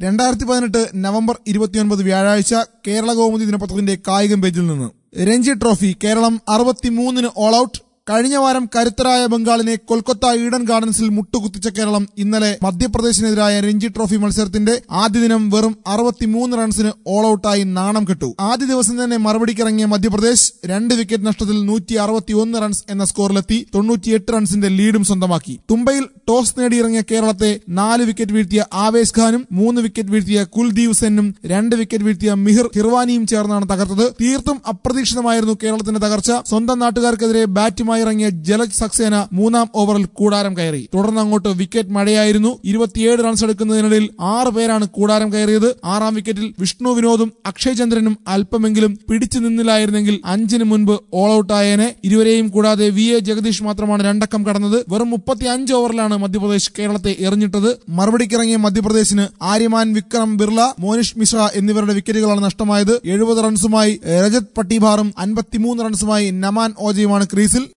രണ്ടായിരത്തി പതിനെട്ട് നവംബർ ഇരുപത്തിയൊൻപത് വ്യാഴാഴ്ച കേരള കൗമുദി ദിനപത്രത്തിന്റെ കായികം പേജിൽ നിന്ന് രഞ്ജി ട്രോഫി കേരളം അറുപത്തിമൂന്നിന് ഓൾ ഔട്ട് കഴിഞ്ഞ വാരം കരുത്തരായ ബംഗാളിനെ കൊൽക്കത്ത ഈഡൻ ഗാർഡൻസിൽ മുട്ടുകുത്തിച്ച കേരളം ഇന്നലെ മധ്യപ്രദേശിനെതിരായ രഞ്ജി ട്രോഫി മത്സരത്തിന്റെ ആദ്യ ദിനം വെറും അറുപത്തിമൂന്ന് റൺസിന് ഓൾ ഔട്ടായി നാണം കെട്ടു ആദ്യ ദിവസം തന്നെ മറുപടിക്കിറങ്ങിയ മധ്യപ്രദേശ് രണ്ട് വിക്കറ്റ് നഷ്ടത്തിൽ നൂറ്റി അറുപത്തിയൊന്ന് റൺസ് എന്ന സ്കോറിലെത്തി തൊണ്ണൂറ്റിയെട്ട് റൺസിന്റെ ലീഡും സ്വന്തമാക്കി തുമ്പയിൽ ടോസ് നേടിയിറങ്ങിയ കേരളത്തെ നാല് വിക്കറ്റ് വീഴ്ത്തിയ ആവേശ് ഖാനും മൂന്ന് വിക്കറ്റ് വീഴ്ത്തിയ കുൽദീപ് സെന്നും രണ്ട് വിക്കറ്റ് വീഴ്ത്തിയ മിഹിർ ഹിർവാനിയും ചേർന്നാണ് തകർത്തത് തീർത്തും അപ്രതീക്ഷിതമായിരുന്നു കേരളത്തിന്റെ തകർച്ച സ്വന്തം നാട്ടുകാർക്കെതിരെ ബാറ്റുമായി ഇറങ്ങിയ ജലജ് സക്സേന മൂന്നാം ഓവറിൽ കൂടാരം കയറി തുടർന്ന് അങ്ങോട്ട് വിക്കറ്റ് മഴയായിരുന്നു ഇരുപത്തിയേഴ് റൺസ് എടുക്കുന്നതിനിടയിൽ ആറ് പേരാണ് കൂടാരം കയറിയത് ആറാം വിക്കറ്റിൽ വിഷ്ണു വിനോദും അക്ഷയ് ചന്ദ്രനും അല്പമെങ്കിലും പിടിച്ചു നിന്നില്ലായിരുന്നെങ്കിൽ അഞ്ചിന് മുൻപ് ഓൾ ഔട്ട് ആയേനെ ഇരുവരെയും കൂടാതെ വി എ ജഗദീഷ് മാത്രമാണ് രണ്ടക്കം കടന്നത് വെറും മുപ്പത്തി അഞ്ച് ഓവറിലാണ് മധ്യപ്രദേശ് കേരളത്തെ എറിഞ്ഞിട്ടത് മറുപടിക്കിറങ്ങിയ മധ്യപ്രദേശിന് ആര്യമാൻ വിക്രം ബിർള മോനിഷ് മിശ്ര എന്നിവരുടെ വിക്കറ്റുകളാണ് നഷ്ടമായത് എഴുപത് റൺസുമായി രജത് പട്ടിഭാറും അൻപത്തിമൂന്ന് റൺസുമായി നമാൻ ഓജയുമാണ് ക്രീസിൽ